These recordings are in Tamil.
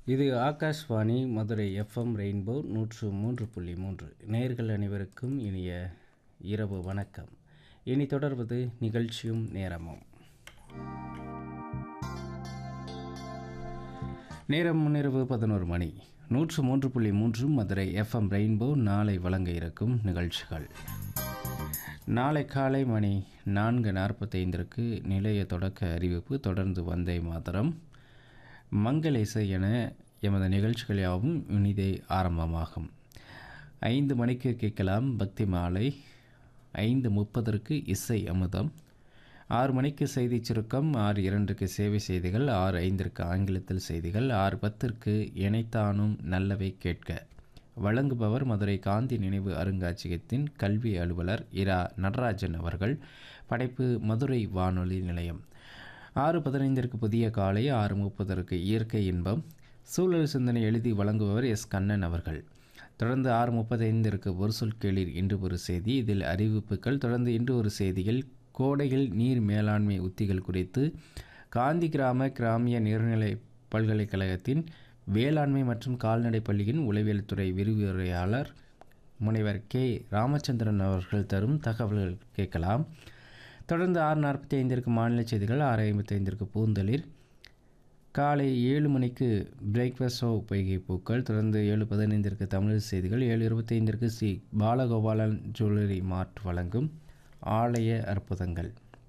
இது ஆகாஷ்வாணி மதுரை எஃப்எம் ரெயின்போ நூற்று மூன்று புள்ளி மூன்று நேர்கள் அனைவருக்கும் இனிய இரவு வணக்கம் இனி தொடர்வது நிகழ்ச்சியும் நேரமும் நேரம் முன்னிரவு பதினோரு மணி நூற்று மூன்று புள்ளி மூன்று மதுரை எஃப்எம் ரெயின்போ நாளை வழங்க இருக்கும் நிகழ்ச்சிகள் நாளை காலை மணி நான்கு நாற்பத்தைந்திற்கு நிலைய தொடக்க அறிவிப்பு தொடர்ந்து வந்தே மாதரம் மங்கள இசை என எமது நிகழ்ச்சிகள் யாவும் இனிதே ஆரம்பமாகும் ஐந்து மணிக்கு கேட்கலாம் பக்தி மாலை ஐந்து முப்பதற்கு இசை அமுதம் ஆறு மணிக்கு செய்தி சுருக்கம் ஆறு இரண்டுக்கு சேவை செய்திகள் ஆறு ஐந்திற்கு ஆங்கிலத்தில் செய்திகள் ஆறு பத்திற்கு இணைத்தானும் நல்லவை கேட்க வழங்குபவர் மதுரை காந்தி நினைவு அருங்காட்சியகத்தின் கல்வி அலுவலர் இரா நடராஜன் அவர்கள் படைப்பு மதுரை வானொலி நிலையம் ஆறு பதினைந்திற்கு புதிய காலை ஆறு முப்பதற்கு இயற்கை இன்பம் சூழல் சிந்தனை எழுதி வழங்குபவர் எஸ் கண்ணன் அவர்கள் தொடர்ந்து ஆறு முப்பத்தைந்திற்கு ஒரு சொல் கேளீர் இன்று ஒரு செய்தி இதில் அறிவிப்புகள் தொடர்ந்து இன்று ஒரு செய்தியில் கோடையில் நீர் மேலாண்மை உத்திகள் குறித்து காந்தி கிராம கிராமிய நீர்நிலை பல்கலைக்கழகத்தின் வேளாண்மை மற்றும் கால்நடை பள்ளியின் உளவியல் துறை விரிவுரையாளர் முனைவர் கே ராமச்சந்திரன் அவர்கள் தரும் தகவல்கள் கேட்கலாம் தொடர்ந்து ஆறு நாற்பத்தி ஐந்திற்கு மாநில செய்திகள் ஆறு ஐம்பத்தைந்திற்கு பூந்தளிர் காலை ஏழு மணிக்கு பிரேக்ஃபாஸ்ட் ஷோ பொய்கை பூக்கள் தொடர்ந்து ஏழு பதினைந்திற்கு தமிழ் செய்திகள் ஏழு இருபத்தைந்திற்கு ஸ்ரீ பாலகோபாலன் ஜுவல்லரி மார்ட் வழங்கும் ஆலய அற்புதங்கள்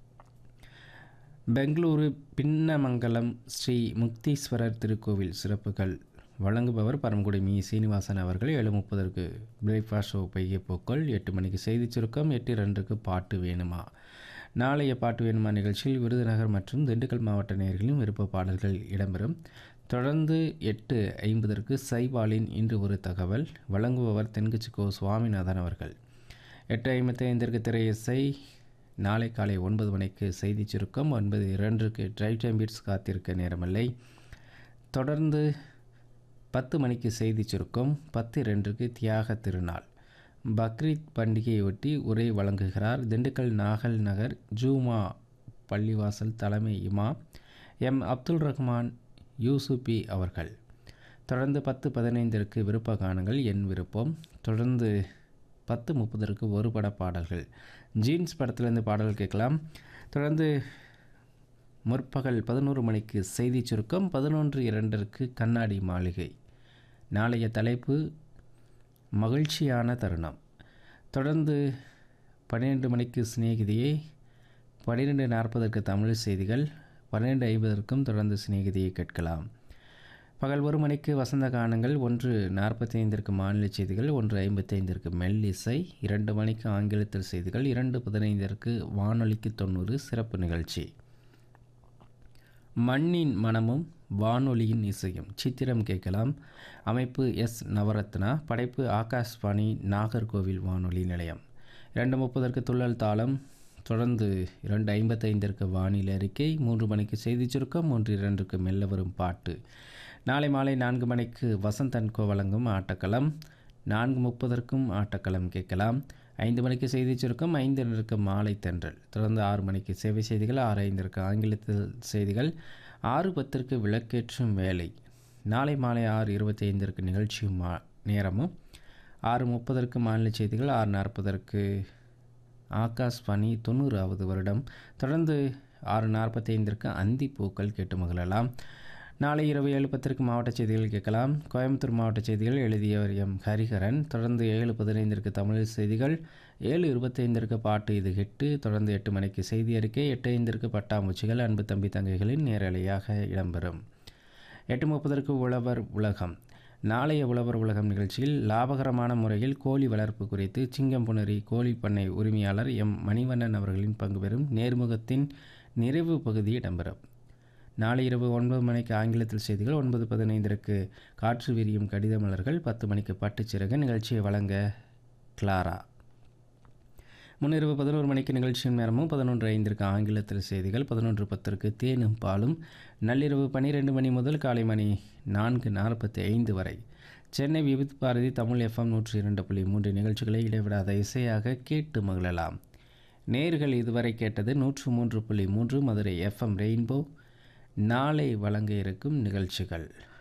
பெங்களூரு பின்னமங்கலம் ஸ்ரீ முக்தீஸ்வரர் திருக்கோவில் சிறப்புகள் வழங்குபவர் பரமக்குடி மீ சீனிவாசன் அவர்கள் ஏழு முப்பதற்கு பிரேக்ஃபாஸ்ட் ஷோ பைய போக்கள் எட்டு மணிக்கு செய்திச் சுருக்கம் எட்டு ரெண்டுக்கு பாட்டு வேணுமா நாளைய பாட்டு வேணுமா நிகழ்ச்சியில் விருதுநகர் மற்றும் திண்டுக்கல் மாவட்ட நேயர்களின் விருப்ப பாடல்கள் இடம்பெறும் தொடர்ந்து எட்டு ஐம்பதற்கு சைபாலின் இன்று ஒரு தகவல் வழங்குபவர் தென்கட்சி கோ சுவாமிநாதன் அவர்கள் எட்டு ஐம்பத்தி ஐந்திற்கு திரையிசை நாளை காலை ஒன்பது மணிக்கு செய்தி சுருக்கம் ஒன்பது இரண்டுக்கு டிரைவ் டைம் பீட்ஸ் காத்திருக்க நேரமில்லை தொடர்ந்து பத்து மணிக்கு செய்தி சுருக்கம் பத்து இரண்டுக்கு தியாக திருநாள் பக்ரீத் பண்டிகையொட்டி உரை வழங்குகிறார் திண்டுக்கல் நாகல் நகர் ஜூமா பள்ளிவாசல் தலைமை இமா எம் அப்துல் ரஹ்மான் யூசுபி அவர்கள் தொடர்ந்து பத்து பதினைந்திற்கு விருப்ப கானங்கள் என் விருப்பம் தொடர்ந்து பத்து முப்பதற்கு ஒரு பட பாடல்கள் ஜீன்ஸ் படத்திலிருந்து பாடல் கேட்கலாம் தொடர்ந்து முற்பகல் பதினோரு மணிக்கு செய்தி சுருக்கம் பதினொன்று இரண்டிற்கு கண்ணாடி மாளிகை நாளைய தலைப்பு மகிழ்ச்சியான தருணம் தொடர்ந்து பன்னிரெண்டு மணிக்கு சிநேகிதியை பன்னிரெண்டு நாற்பதற்கு தமிழ் செய்திகள் பன்னிரெண்டு ஐம்பதற்கும் தொடர்ந்து சிநேகிதியை கேட்கலாம் பகல் ஒரு மணிக்கு வசந்த கானங்கள் ஒன்று நாற்பத்தி ஐந்திற்கு மாநில செய்திகள் ஒன்று ஐம்பத்தைந்திற்கு மெல்லிசை இரண்டு மணிக்கு ஆங்கிலத்தில் செய்திகள் இரண்டு பதினைந்திற்கு வானொலிக்கு தொண்ணூறு சிறப்பு நிகழ்ச்சி மண்ணின் மனமும் வானொலியின் இசையும் சித்திரம் கேட்கலாம் அமைப்பு எஸ் நவரத்னா படைப்பு ஆகாஷ்வாணி நாகர்கோவில் வானொலி நிலையம் இரண்டு முப்பதற்கு துள்ளல் தாளம் தொடர்ந்து இரண்டு ஐம்பத்தைந்திற்கு வானிலை அறிக்கை மூன்று மணிக்கு செய்திச் சுருக்கம் மூன்று இரண்டுக்கு மெல்ல வரும் பாட்டு நாளை மாலை நான்கு மணிக்கு வசந்தன்கோ வழங்கும் ஆட்டக்களம் நான்கு முப்பதற்கும் ஆட்டக்களம் கேட்கலாம் ஐந்து மணிக்கு செய்தி சுருக்கம் ஐந்து இரண்டுக்கு மாலை தென்றல் தொடர்ந்து ஆறு மணிக்கு சேவை செய்திகள் ஆறு ஐந்திற்கு ஆங்கிலத்தில் செய்திகள் ஆறு பத்திற்கு விளக்கேற்றும் வேலை நாளை மாலை ஆறு இருபத்தி ஐந்திற்கு நிகழ்ச்சியும் மா நேரமும் ஆறு முப்பதற்கு மாநில செய்திகள் ஆறு நாற்பதற்கு ஆகாஷ்வாணி தொண்ணூறாவது வருடம் தொடர்ந்து ஆறு நாற்பத்தி ஐந்திற்கு அந்தி பூக்கள் கேட்டு மகிழலாம் நாளை இரவு ஏழு பத்திற்கு மாவட்ட செய்திகள் கேட்கலாம் கோயம்புத்தூர் மாவட்ட செய்திகள் எழுதியவர் எம் ஹரிஹரன் தொடர்ந்து ஏழு பதினைந்திற்கு தமிழ் செய்திகள் ஏழு இருபத்தைந்திற்கு பாட்டு இது எட்டு தொடர்ந்து எட்டு மணிக்கு செய்தி அறிக்கை எட்டு ஐந்திற்கு பட்டாம்பூச்சிகள் அன்பு தம்பி தங்கைகளின் நேரலையாக இடம்பெறும் எட்டு முப்பதற்கு உழவர் உலகம் நாளைய உழவர் உலகம் நிகழ்ச்சியில் லாபகரமான முறையில் கோழி வளர்ப்பு குறித்து சிங்கம்புணரி கோழி பண்ணை உரிமையாளர் எம் மணிவண்ணன் அவர்களின் பங்கு பெறும் நேர்முகத்தின் நிறைவு பகுதி இடம்பெறும் நாளை இரவு ஒன்பது மணிக்கு ஆங்கிலத்தில் செய்திகள் ஒன்பது பதினைந்திற்கு காற்று விரியும் கடித மலர்கள் பத்து மணிக்கு பட்டுச்சிறகு நிகழ்ச்சியை வழங்க கிளாரா முன்னிரவு பதினோரு மணிக்கு நிகழ்ச்சியின் நேரமும் பதினொன்று ஐந்திற்கு ஆங்கிலத்தில் செய்திகள் பதினொன்று பத்திற்கு தேனும் பாலும் நள்ளிரவு பன்னிரெண்டு மணி முதல் காலை மணி நான்கு நாற்பத்தி ஐந்து வரை சென்னை விவித் பாரதி தமிழ் எஃப்எம் நூற்றி இரண்டு புள்ளி மூன்று நிகழ்ச்சிகளை இடைவிடாத இசையாக கேட்டு மகிழலாம் நேர்கள் இதுவரை கேட்டது நூற்று மூன்று புள்ளி மூன்று மதுரை எஃப்எம் ரெயின்போ நாளை வழங்க இருக்கும் நிகழ்ச்சிகள்